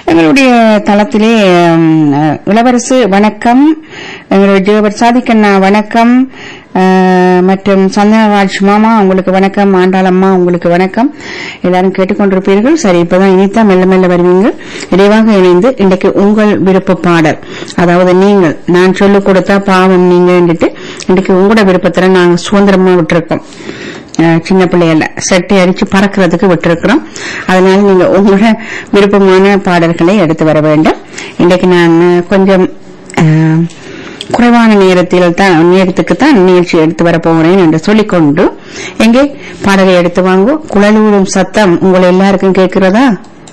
எங்களுடைய தளத்திலே ம், அஹ், இளவரசு வணக்கம் எங்களுடைய ஜெகபர் சாதிக்கண்ணா வணக்கம் அஹ், மற்றும் சந்தனராஜ் மாமா உங்களுக்கு வணக்கம் ஆண்டாளம்மா உங்களுக்கு வணக்கம் எல்லாரும் கேட்டுக்கொண்டிருப்பீர்கள் சரி இப்பதான் இனித்தான் மெல்ல மெல்ல வருவீங்க இடைவாக இணைந்து இன்றைக்கு உங்கள் விருப்ப பாடல் அதாவது நீங்கள் நான் சொல்லிக் கொடுத்தா பாவம் நீங்க இன்றைக்கு உங்களோட விருப்பத்துல நாங்க சுதந்திரமா விட்டுருக்கோம் அஹ் சின்ன பிள்ளைகள செட்டை அடிச்சு பறக்கிறதுக்கு விட்டிருக்கிறோம் அதனால நீங்க உங்களோட விருப்பமான பாடல்களை எடுத்து வர வேண்டும் இன்றைக்கு நான் அஹ், கொஞ்சம் அஹ், குறைவான நேரத்தில் தான் நேரத்துக்கு தான் நிகழ்ச்சி எடுத்து வர போகிறேன் என்று சொல்லிக்கொண்டு எங்கே பாடலை எடுத்து வாங்கோ குழலூரும் சத்தம் உங்களை எல்லாருக்கும் கேட்கிறதா